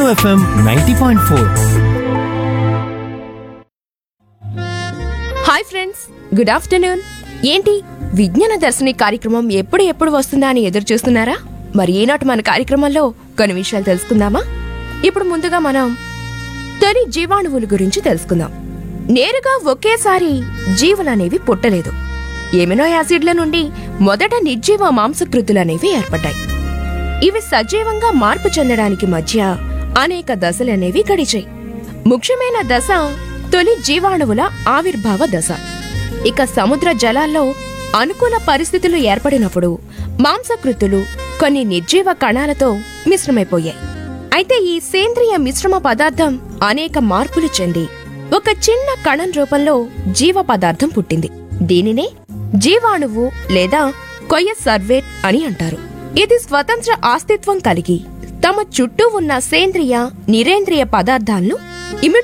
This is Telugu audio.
FM ninety point four hi friends good afternoon ఏంటి విజ్ఞాన దర్శిని కార్యక్రమం ఎప్పుడు ఎప్పుడు వస్తుందా అని ఎదురు చూస్తున్నారా మరి ఈనాటి మన కార్యక్రమంలో కొన్ని విషయాలు తెలుసుకుందామా ఇప్పుడు ముందుగా మనం తొలి జీవాణువుల గురించి తెలుసుకుందాం నేరుగా ఒకేసారి జీవులనేవి పుట్టలేదు ఎమినో యాసిడ్ల నుండి మొదట నిర్జీవ మాంసకృతులనేవి ఏర్పడ్డాయి ఇవి సజీవంగా మార్పు చెందడానికి మధ్య అనేక దశలనేవి గడిచాయి ముఖ్యమైన దశ తొలి జీవాణువుల ఆవిర్భావ దశ ఇక సముద్ర జలాల్లో అనుకూల పరిస్థితులు ఏర్పడినప్పుడు మాంసకృతులు కొన్ని నిర్జీవ కణాలతో మిశ్రమైపోయాయి అయితే ఈ సేంద్రియ మిశ్రమ పదార్థం అనేక మార్పులు చెంది ఒక చిన్న కణం రూపంలో జీవ పదార్థం పుట్టింది దీనినే జీవాణువు లేదా కొయ్య సర్వేట్ అని అంటారు ఇది స్వతంత్ర అస్తిత్వం కలిగి తమ చుట్టూ ఉన్న సేంద్రియ నిరేంద్రియ పదార్థాలను ఇమి